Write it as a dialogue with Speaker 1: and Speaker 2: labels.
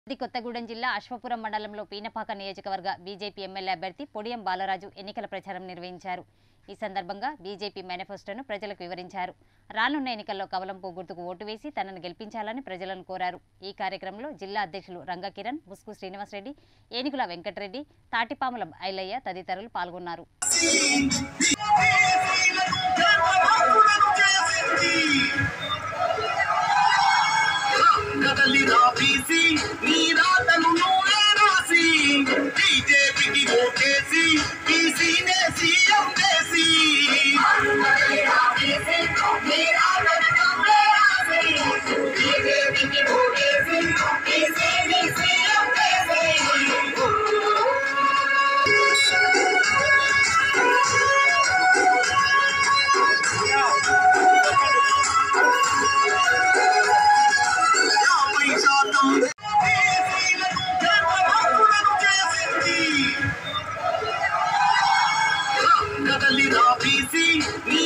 Speaker 1: ఇది కొత్తగూడెం జిల్లా అశ్వపురం మండలంలో పీనపాక నియోజకవర్గ బీజేపీ ఎమ్మెల్యే అభ్యర్థి పొడియం బాలరాజు ఎన్నికల ప్రచారం నిర్వహించారు ఈ సందర్భంగా బీజేపీ మేనిఫెస్టోను ప్రజలకు వివరించారు రానున్న ఎన్నికల్లో కవలంపు గుర్తుకు ఓటు వేసి తనను గెలిపించాలని ప్రజలను కోరారు ఈ కార్యక్రమంలో జిల్లా అధ్యక్షులు రంగకిరణ్ ముస్కు శ్రీనివాసరెడ్డి ఏనుగుల వెంకటరెడ్డి తాటిపాముల ఐలయ్య తదితరులు పాల్గొన్నారు
Speaker 2: కదలి రాబీసి నీ రాతను నువ్వే రాసి బీజేపీకి ఓటేసి బీసీనే సీఎం చేసి బీజేపీకి ఓటేసి బీసీని సీఎం యాభై శాతం బీసీలకు జన్మహక్కులను చేసింది కదలి రాబీసి నీ